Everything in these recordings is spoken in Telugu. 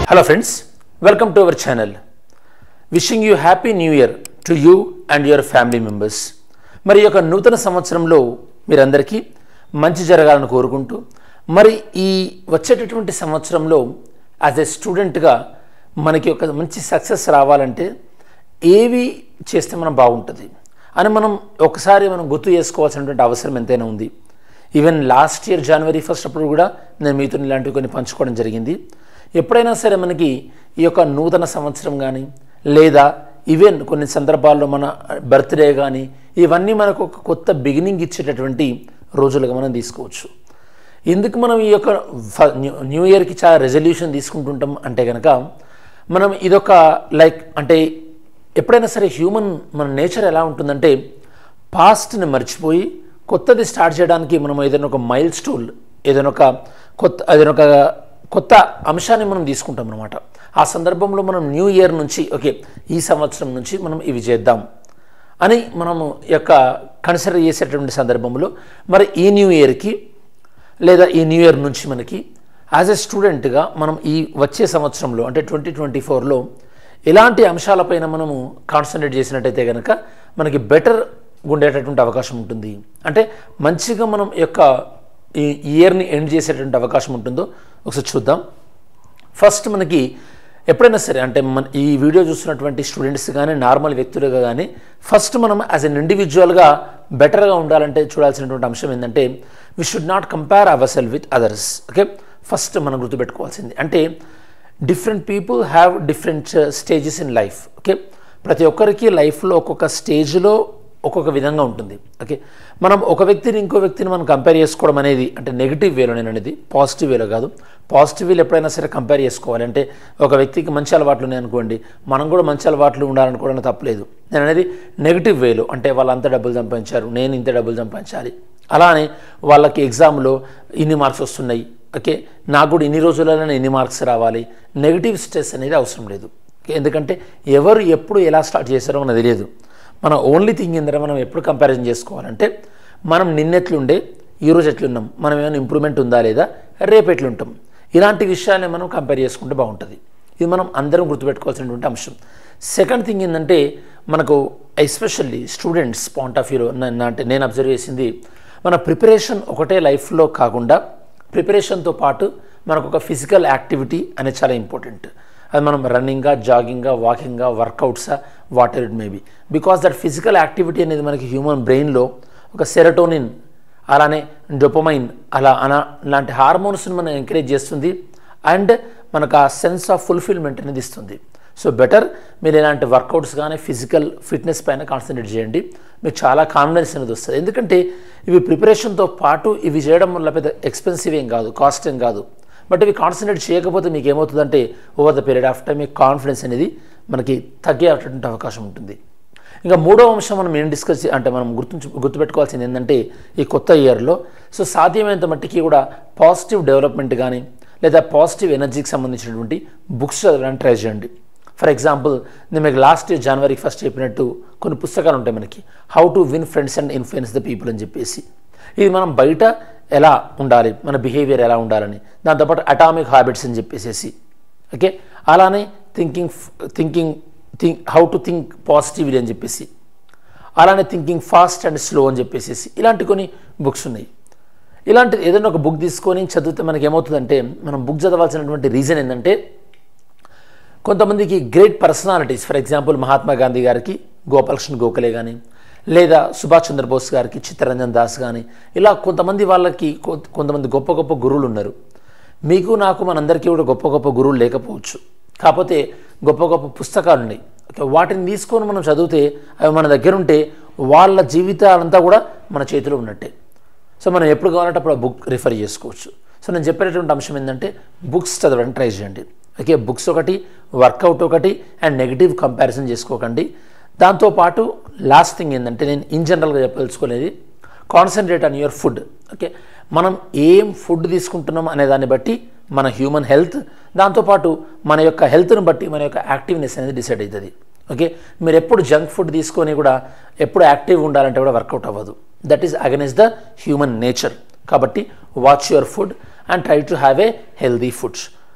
Hello friends welcome to our channel wishing you happy new year to you and your family members మరి ఈ యొక్క నూతన సంవత్సరంలో మీరందరికీ మంచి జరగాలని కోరుకుంటూ మరి ఈ వచ్చేటటువంటి సంవత్సరంలో యాజ్ ఎ స్టూడెంట్గా మనకి ఒక మంచి సక్సెస్ రావాలంటే ఏవి చేస్తే మనం బాగుంటుంది అని మనం ఒకసారి మనం గుర్తు చేసుకోవాల్సినటువంటి అవసరం ఎంతైనా ఉంది even last year January first అప్పుడు కూడా నేను మీతో ఇలాంటివి కొన్ని పంచుకోవడం జరిగింది ఎప్పుడైనా సరే మనకి ఈ యొక్క నూతన సంవత్సరం కానీ లేదా ఈవెన్ కొన్ని సందర్భాల్లో మన బర్త్డే కానీ ఇవన్నీ మనకు ఒక కొత్త బిగినింగ్ ఇచ్చేటటువంటి రోజులుగా మనం తీసుకోవచ్చు ఎందుకు మనం ఈ యొక్క ఫ- న్యూ న్యూ ఇయర్కి చాలా రెజల్యూషన్ తీసుకుంటుంటాం అంటే కనుక మనం ఇదొక లైక్ అంటే ఎప్పుడైనా సరే హ్యూమన్ మన నేచర్ ఎలా ఉంటుందంటే పాస్ట్ని మర్చిపోయి కొత్తది స్టార్ట్ చేయడానికి మనం ఏదైనా ఒక మైల్ స్టోల్ ఏదైనా ఒక కొత్త ఏదైనా ఒక కొత్త అంశాన్ని మనం తీసుకుంటాం అనమాట ఆ సందర్భంలో మనం న్యూ ఇయర్ నుంచి ఓకే ఈ సంవత్సరం నుంచి మనం ఇవి చేద్దాం అని మనము ఈ యొక్క కన్సిడర్ చేసేటటువంటి సందర్భంలో మరి ఈ న్యూ ఇయర్కి లేదా ఈ న్యూ ఇయర్ నుంచి మనకి యాజ్ ఎ స్టూడెంట్గా మనం ఈ వచ్చే సంవత్సరంలో అంటే ట్వంటీ ట్వంటీ ఫోర్లో ఎలాంటి అంశాలపైన మనము కాన్సన్ట్రేట్ చేసినట్టయితే కనుక మనకి బెటర్ ఉండేటటువంటి అవకాశం ఉంటుంది అంటే మంచిగా మనం ఈ యొక్క ఈ ఇయర్ని ఎండ్ చేసేటువంటి అవకాశం ఉంటుందో ఒకసారి చూద్దాం ఫస్ట్ మనకి ఎప్పుడైనా సరే అంటే మన ఈ వీడియో చూస్తున్నటువంటి స్టూడెంట్స్ కానీ నార్మల్ వ్యక్తులుగా కానీ ఫస్ట్ మనం యాజ్ ఎన్ ఇండివిజువల్గా బెటర్గా ఉండాలంటే చూడాల్సినటువంటి అంశం ఏంటంటే we should not compare our self with others okay first మనం గుర్తుపెట్టుకోవాల్సింది అంటే different people have different stages in life okay ప్రతి ఒక్కరికి లైఫ్లో ఒక్కొక్క స్టేజ్లో ఒక్కొక్క విధంగా ఉంటుంది ఓకే మనం ఒక వ్యక్తిని ఇంకో వ్యక్తిని మనం కంపేర్ చేసుకోవడం అనేది అంటే నెగిటివ్ వేలో నేను అనేది పాజిటివ్ వేలో కాదు పాజిటివ్ వేలో ఎప్పుడైనా సరే కంపేర్ చేసుకోవాలి అంటే ఒక వ్యక్తికి మంచి అలవాట్లు ఉన్నాయి అనుకోండి మనం కూడా మంచి అలవాట్లు ఉండాలనుకోవడం తప్పలేదు నేను అనేది నెగిటివ్ వేలో అంటే వాళ్ళు అంత డబ్బులు సంపాదించారు నేను ఇంత డబ్బులు సంపాదించాలి అలానే వాళ్ళకి ఎగ్జామ్లో ఇన్ని మార్క్స్ వస్తున్నాయి ఓకే నాకు కూడా ఇన్ని రోజులలోనే ఇన్ని మార్క్స్ రావాలి నెగిటివ్ స్ట్రెస్ అనేది అవసరం లేదు ఓకే? ఎందుకంటే ఎవరు ఎప్పుడు ఎలా స్టార్ట్ చేశారో మనకు తెలియదు మన ఓన్లీ థింగ్ ఏంటంటే మనం ఎప్పుడు కంపారిజన్ చేసుకోవాలంటే మనం నిన్నెట్లుండే ఈరోజు ఎట్లున్నాం మనం ఏమైనా ఇంప్రూవ్మెంట్ ఉందా లేదా రేపు ఎట్లుంటాం ఇలాంటి విషయాన్ని మనం కంపేర్ చేసుకుంటే బాగుంటుంది ఇది మనం అందరం గుర్తుపెట్టుకోవాల్సినటువంటి అంశం సెకండ్ థింగ్ ఏంటంటే మనకు ఎస్పెషల్లీ స్టూడెంట్స్ పాయింట్ ఆఫ్ వ్యూలో అంటే నేను అబ్జర్వ్ చేసింది మన ప్రిపరేషన్ ఒకటే లైఫ్లో కాకుండా ప్రిపరేషన్తో పాటు మనకు ఒక ఫిజికల్ యాక్టివిటీ అనేది చాలా ఇంపార్టెంట్ అది మనం రన్నింగ్గా జాగింగ్గా వాకింగ్గా వర్కౌట్సా whatever it may be because that physical activity అనేది మనకి హ్యూమన్ బ్రెయిన్లో ఒక సెరటోనిన్ అలానే డొపమైన్ అలా అలా లాంటి హార్మోన్స్ని మనం ఎంకరేజ్ చేస్తుంది అండ్ మనకు ఆ సెన్స్ ఆఫ్ ఫుల్ఫిల్మెంట్ అనేది ఇస్తుంది సో బెటర్ మీరు ఇలాంటి వర్కౌట్స్ కానీ ఫిజికల్ ఫిట్నెస్ పైన కాన్సన్ట్రేట్ చేయండి మీకు చాలా కాన్ఫిడెన్స్ అనేది వస్తుంది ఎందుకంటే ఇవి ప్రిపరేషన్తో పాటు ఇవి చేయడం వల్ల పెద్ద ఎక్స్పెన్సివ్ ఏం కాదు కాస్ట్ ఏం కాదు బట్ ఇవి కాన్సన్ట్రేట్ చేయకపోతే మీకు ఏమవుతుందంటే over the period of time మీ కాన్ఫిడెన్స్ అనేది మనకి తగ్గేటటువంటి అవకాశం ఉంటుంది ఇంకా మూడవ అంశం మనం ఏం డిస్కస్ చే- అంటే మనం గుర్తుంచు గుర్తుపెట్టుకోవాల్సింది ఏంటంటే ఈ కొత్త ఇయర్లో సో సాధ్యమైనంత మట్టికి కూడా పాజిటివ్ డెవలప్మెంట్ కానీ లేదా పాజిటివ్ ఎనర్జీకి సంబంధించినటువంటి బుక్స్ చదవడానికి ట్రై చేయండి ఫర్ ఎగ్జాంపుల్ నేను మీకు లాస్ట్ ఇయర్ జనవరి ఫస్ట్ చెప్పినట్టు కొన్ని పుస్తకాలు ఉంటాయి మనకి how to win friends and influence the people అని చెప్పేసి ఇది మనం బయట ఎలా ఉండాలి మన బిహేవియర్ ఎలా ఉండాలని దాంతోపాటు అటామిక్ హ్యాబిట్స్ అని చెప్పేసేసి ఓకే అలానే thinking thinking think how to think positively అని చెప్పేసి అలానే థింకింగ్ ఫాస్ట్ అండ్ స్లో అని చెప్పేసి ఇలాంటి కొన్ని బుక్స్ ఉన్నాయి ఇలాంటి ఏదైనా ఒక బుక్ తీసుకొని చదివితే మనకి ఏమవుతుందంటే మనం బుక్ చదవాల్సినటువంటి రీజన్ ఏంటంటే కొంతమందికి great personalities for example Mahatma Gandhi గారికి గోపాలకృష్ణ గోఖలే కానీ లేదా సుభాష్ చంద్రబోస్ గారికి చిత్తరంజన్ దాస్ కానీ ఇలా కొంతమంది వాళ్ళకి కొ- కొంతమంది గొప్ప గొప్ప గురువులు ఉన్నారు మీకు నాకు మనందరికీ కూడా గొప్ప గొప్ప గురువులు లేకపోవచ్చు కాకపోతే గొప్ప గొప్ప పుస్తకాలు ఉన్నాయి ఓకే వాటిని తీసుకొని మనం చదివితే అవి మన దగ్గర ఉంటే వాళ్ళ జీవితాలంతా కూడా మన చేతిలో ఉన్నట్టే సో మనం ఎప్పుడు కావాలంటే అప్పుడు ఆ బుక్ రిఫర్ చేసుకోవచ్చు సో నేను చెప్పేటటువంటి అంశం ఏంటంటే బుక్స్ చదవడానికి ట్రై చేయండి ఓకే బుక్స్ ఒకటి వర్కౌట్ ఒకటి అండ్ నెగిటివ్ కంపారిజన్ చేసుకోకండి దాంతోపాటు లాస్ట్ థింగ్ ఏంటంటే నేను ఇన్ జనరల్గా చెప్పదలుచుకునేది concentrate on your food okay మనం ఏం ఫుడ్ తీసుకుంటున్నాం అనే దాన్ని బట్టి మన హ్యూమన్ హెల్త్ దాంతోపాటు మన యొక్క హెల్త్ని బట్టి మన యొక్క యాక్టివ్నెస్ అనేది డిసైడ్ అవుతుంది ఓకే మీరు ఎప్పుడు జంక్ ఫుడ్ తీసుకొని కూడా ఎప్పుడు యాక్టివ్ ఉండాలంటే కూడా వర్కౌట్ అవ్వదు that is against the human nature కాబట్టి watch your food and try to have a healthy foods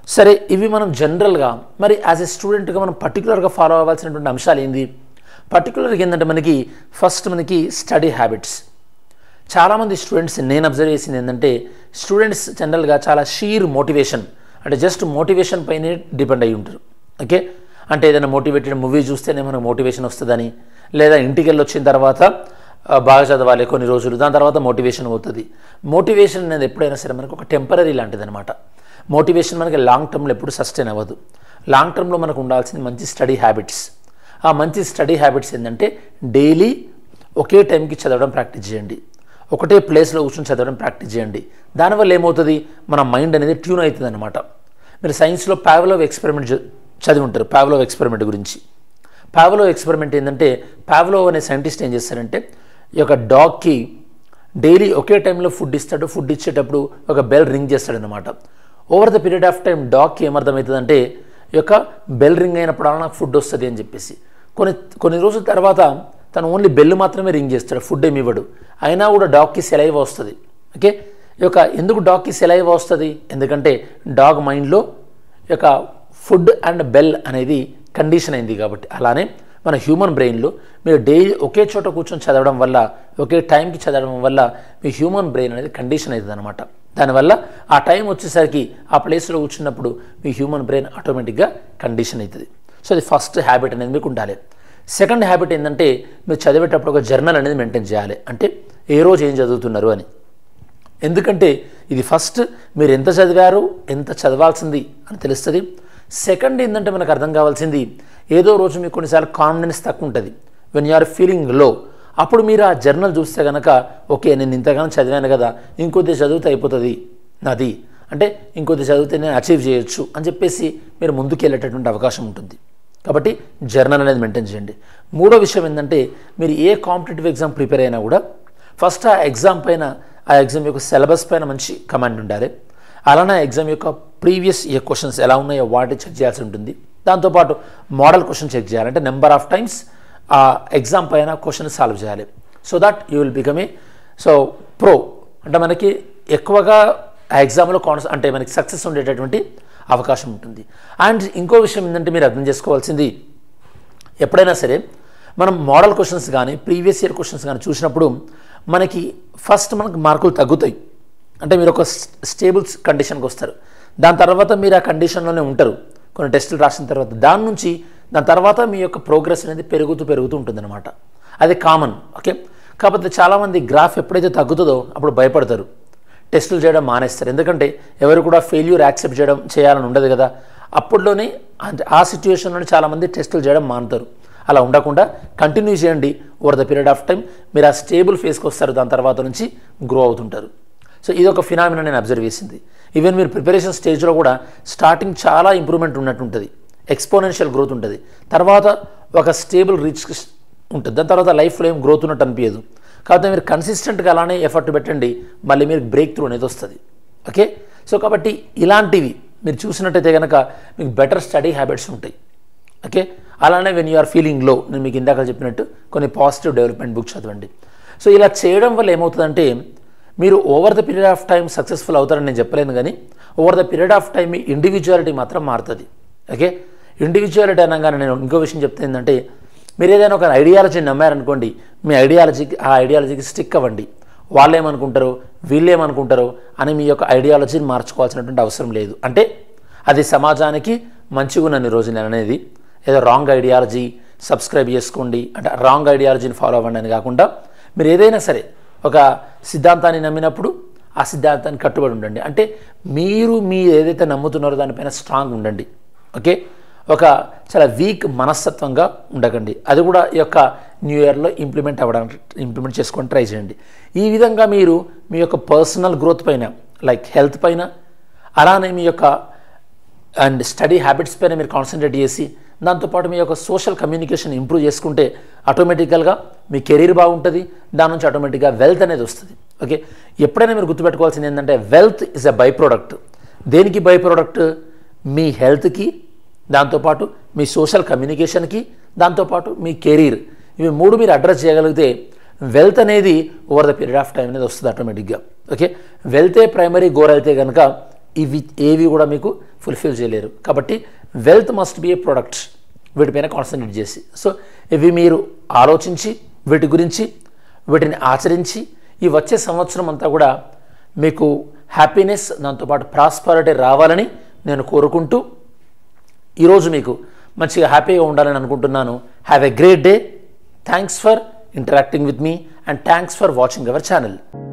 సరే ఇవి మనం జనరల్గా మరి యాజ్ ఎ స్టూడెంట్గా మనం పర్టికులర్గా ఫాలో అవ్వాల్సినటువంటి అంశాలు ఏంది పర్టికులర్గా ఏంటంటే మనకి ఫస్ట్ మనకి స్టడీ హ్యాబిట్స్ చాలామంది స్టూడెంట్స్ నేను అబ్జర్వ్ చేసింది ఏంటంటే స్టూడెంట్స్ జనరల్గా చాలా షీర్ మోటివేషన్ అంటే జస్ట్ మోటివేషన్ పైనే డిపెండ్ అయి ఉంటారు ఓకే అంటే ఏదైనా మోటివేటెడ్ మూవీ చూస్తేనే మనకు మోటివేషన్ వస్తుందని లేదా ఇంటికి వెళ్ళి వచ్చిన తర్వాత ఆ, బాగా చదవాలి కొన్ని రోజులు దాని తర్వాత మోటివేషన్ అవుతుంది మోటివేషన్ అనేది ఎప్పుడైనా సరే మనకు ఒక టెంపరీ లాంటిది అనమాట మోటివేషన్ మనకి లాంగ్ టర్మ్లో ఎప్పుడు సస్టైన్ అవ్వదు లాంగ్ టర్మ్లో మనకు ఉండాల్సింది మంచి స్టడీ హ్యాబిట్స్ ఆ మంచి స్టడీ హ్యాబిట్స్ ఏంటంటే డైలీ ఒకే టైంకి చదవడం ప్రాక్టీస్ చేయండి ఒకటే ప్లేస్లో కూర్చొని చదవడం ప్రాక్టీస్ చేయండి దానివల్ల ఏమవుతుంది మన మైండ్ అనేది ట్యూన్ అవుతుంది అనమాట మీరు సైన్స్లో పావలోవ్ ఎక్స్పెరిమెంట్ చ- చదివి ఉంటారు పావలోవ్ ఎక్స్పెరిమెంట్ గురించి పావలో ఎక్స్పెరిమెంట్ ఏంటంటే పావలో అనే సైంటిస్ట్ ఏం చేస్తారంటే ఈ యొక్క డాగ్కి డైలీ ఒకే టైంలో ఫుడ్ ఇస్తాడు ఫుడ్ ఇచ్చేటప్పుడు ఒక బెల్ రింగ్ చేస్తాడనమాట over the period of time డాగ్కి ఏమర్థమవుతుందంటే ఈ యొక్క బెల్ రింగ్ అయినప్పుడు నాకు ఫుడ్ వస్తుంది అని చెప్పేసి కొన్ని కొన్ని రోజుల తర్వాత తను ఓన్లీ బెల్ మాత్రమే రింగ్ చేస్తాడు ఫుడ్ ఏమి ఇవ్వడు అయినా కూడా డాగ్కి సెలైవ్ వస్తుంది ఓకే ఈ యొక్క ఎందుకు డాగ్కి సెలైవ్ వస్తుంది ఎందుకంటే డాగ్ మైండ్లో ఈ యొక్క ఫుడ్ అండ్ బెల్ అనేది కండిషన్ అయింది కాబట్టి అలానే మన హ్యూమన్ బ్రెయిన్లో మీరు డైలీ ఒకే చోట కూర్చొని చదవడం వల్ల ఒకే టైంకి చదవడం వల్ల మీ హ్యూమన్ బ్రెయిన్ అనేది కండిషన్ అవుతుంది అనమాట దానివల్ల ఆ టైం వచ్చేసరికి ఆ ప్లేస్లో కూర్చున్నప్పుడు మీ హ్యూమన్ బ్రెయిన్ ఆటోమేటిక్గా కండిషన్ అవుతుంది సో అది ఫస్ట్ హ్యాబిట్ అనేది మీకు ఉండాలి సెకండ్ హ్యాబిట్ ఏంటంటే మీరు చదివేటప్పుడు ఒక జర్నల్ అనేది మెయింటైన్ చేయాలి అంటే ఏ రోజు ఏం చదువుతున్నారు అని ఎందుకంటే ఇది ఫస్ట్ మీరు ఎంత చదివారు ఎంత చదవాల్సింది అని తెలుస్తుంది సెకండ్ ఏంటంటే మనకు అర్థం కావాల్సింది ఏదో రోజు మీకు కొన్నిసార్లు కాన్ఫిడెన్స్ తక్కువ ఉంటుంది వెన్ యు ఆర్ ఫీలింగ్ లో అప్పుడు మీరు ఆ జర్నల్ చూస్తే కనుక ఓకే నేను ఇంతగానో చదివాను కదా ఇంకొద్ది చదివితే అయిపోతుంది నాది అంటే ఇంకొద్ది చదివితే నేను అచీవ్ చేయొచ్చు అని చెప్పేసి మీరు ముందుకు వెళ్ళేటటువంటి అవకాశం ఉంటుంది కాబట్టి జర్నల్ అనేది మెయింటైన్ చేయండి మూడో విషయం ఏంటంటే మీరు ఏ కాంపిటేటివ్ ఎగ్జామ్ ప్రిపేర్ అయినా కూడా ఫస్ట్ ఆ ఎగ్జామ్ పైన ఆ ఎగ్జామ్ యొక్క సిలబస్ పైన మంచి కమాండ్ ఉండాలి అలానే ఆ ఎగ్జామ్ యొక్క ప్రీవియస్ ఏ క్వశ్చన్స్ ఎలా ఉన్నాయో వాటి చెక్ చేయాల్సి ఉంటుంది దాంతోపాటు మోడల్ క్వశ్చన్ చెక్ చేయాలి అంటే నెంబర్ ఆఫ్ టైమ్స్ ఆ ఎగ్జామ్ పైన క్వశ్చన్ సాల్వ్ చేయాలి so that you will become a so pro అంటే మనకి ఎక్కువగా ఆ ఎగ్జామ్లో కాన్స్ అంటే మనకి సక్సెస్ ఉండేటటువంటి అవకాశం ఉంటుంది అండ్ ఇంకో విషయం ఏంటంటే మీరు అర్థం చేసుకోవాల్సింది ఎప్పుడైనా సరే మనం మోడల్ క్వశ్చన్స్ కానీ ప్రీవియస్ ఇయర్ క్వశ్చన్స్ కానీ చూసినప్పుడు మనకి ఫస్ట్ మనకు మార్కులు తగ్గుతాయి అంటే మీరు ఒక స్టేబుల్ కండిషన్కి వస్తారు దాని తర్వాత మీరు ఆ కండిషన్లోనే ఉంటారు కొన్ని టెస్టులు రాసిన తర్వాత దాని నుంచి దాని తర్వాత మీ యొక్క ప్రోగ్రెస్ అనేది పెరుగుతూ పెరుగుతూ ఉంటుందన్నమాట అది కామన్ ఓకే కాకపోతే చాలామంది గ్రాఫ్ ఎప్పుడైతే తగ్గుతుందో అప్పుడు భయపడతారు టెస్టులు చేయడం మానేస్తారు ఎందుకంటే ఎవరు కూడా ఫెయిల్యూర్ యాక్సెప్ట్ చేయడం చేయాలని ఉండదు కదా అప్పట్లోనే అంటే ఆ సిచ్యువేషన్లోనే చాలామంది టెస్టులు చేయడం మానుతారు అలా ఉండకుండా కంటిన్యూ చేయండి over the period of time మీరు ఆ స్టేబుల్ ఫేస్కి వస్తారు దాని తర్వాత నుంచి గ్రో అవుతుంటారు సో ఇది ఒక ఫినామినా నేను అబ్జర్వ్ చేసింది ఈవెన్ మీరు ప్రిపరేషన్ స్టేజ్లో కూడా స్టార్టింగ్ చాలా ఇంప్రూవ్మెంట్ ఉన్నట్టు ఉంటుంది ఎక్స్పోనెన్షియల్ గ్రోత్ ఉంటుంది తర్వాత ఒక స్టేబుల్ రీచ్ ఉంటుంది దాని తర్వాత లైఫ్లో ఏం గ్రోత్ ఉన్నట్టు అనిపించదు కాకపోతే మీరు కన్సిస్టెంట్గా అలానే ఎఫర్ట్ పెట్టండి మళ్ళీ మీరు బ్రేక్ త్రూ అనేది వస్తుంది ఓకే సో కాబట్టి ఇలాంటివి మీరు చూసినట్టయితే కనుక మీకు బెటర్ స్టడీ హ్యాబిట్స్ ఉంటాయి ఓకే అలానే when you are feeling low నేను మీకు ఇందాక చెప్పినట్టు కొన్ని పాజిటివ్ డెవలప్మెంట్ బుక్ చదవండి సో ఇలా చేయడం వల్ల ఏమవుతుందంటే మీరు over the period of time successful అవుతారని నేను చెప్పలేను కానీ over the period of time మీ ఇండివిజువాలిటీ మాత్రం మారుతుంది ఓకే ఇండివిజువాలిటీ అనగానే నేను ఇంకో విషయం చెప్తే ఏంటంటే మీరు ఏదైనా ఒక ఐడియాలజీని నమ్మారనుకోండి మీ ఐడియాలజీకి ఆ ఐడియాలజీకి స్టిక్ అవ్వండి వాళ్ళు ఏమనుకుంటారో వీళ్ళు ఏమనుకుంటారో అని మీ యొక్క ఐడియాలజీని మార్చుకోవాల్సినటువంటి అవసరం లేదు అంటే అది సమాజానికి మంచిగా ఉన్నన్ని రోజు నేను అనేది ఏదో రాంగ్ ఐడియాలజీ సబ్స్క్రైబ్ చేసుకోండి అంటే రాంగ్ ఐడియాలజీని ఫాలో అవ్వండి అని కాకుండా మీరు ఏదైనా సరే ఒక సిద్ధాంతాన్ని నమ్మినప్పుడు ఆ సిద్ధాంతాన్ని కట్టుబడి ఉండండి అంటే మీరు మీ ఏదైతే నమ్ముతున్నారో దానిపైన స్ట్రాంగ్ ఉండండి ఓకే ఒక చాలా వీక్ మనస్తత్వంగా ఉండకండి అది కూడా ఈ యొక్క న్యూ ఇయర్లో ఇంప్లిమెంట్ అవ్వడానికి ఇంప్లిమెంట్ చేసుకొని ట్రై చేయండి ఈ విధంగా మీరు మీ యొక్క పర్సనల్ గ్రోత్ పైన లైక్ హెల్త్ పైన అలానే మీ యొక్క అండ్ స్టడీ హ్యాబిట్స్ పైన మీరు కాన్సన్ట్రేట్ చేసి దాంతోపాటు మీ యొక్క సోషల్ కమ్యూనికేషన్ ఇంప్రూవ్ చేసుకుంటే ఆటోమేటికల్గా మీ కెరీర్ బాగుంటుంది దాని నుంచి ఆటోమేటిక్గా వెల్త్ అనేది వస్తుంది ఓకే ఎప్పుడైనా మీరు గుర్తుపెట్టుకోవాల్సింది ఏంటంటే wealth is a by product దేనికి బై ప్రోడక్ట్ మీ హెల్త్కి దాంతోపాటు మీ సోషల్ కమ్యూనికేషన్కి దాంతోపాటు మీ కెరీర్ ఇవి మూడు మీరు అడ్రస్ చేయగలిగితే వెల్త్ అనేది over the period of time అనేది వస్తుంది ఆటోమేటిక్గా ఓకే వెల్తే ప్రైమరీ గోల్ అయితే కనుక ఇవి ఏవి కూడా మీకు ఫుల్ఫిల్ చేయలేరు కాబట్టి wealth must be a product వీటిపైన కాన్సన్ట్రేట్ చేసి సో ఇవి మీరు ఆలోచించి వీటి గురించి వీటిని ఆచరించి ఈ వచ్చే సంవత్సరం అంతా కూడా మీకు హ్యాపీనెస్ దాంతోపాటు ప్రాస్పరిటీ రావాలని నేను కోరుకుంటూ ఈరోజు మీకు మంచిగా హ్యాపీగా ఉండాలని అనుకుంటున్నాను have a great day thanks for interacting with మీ and thanks for watching our channel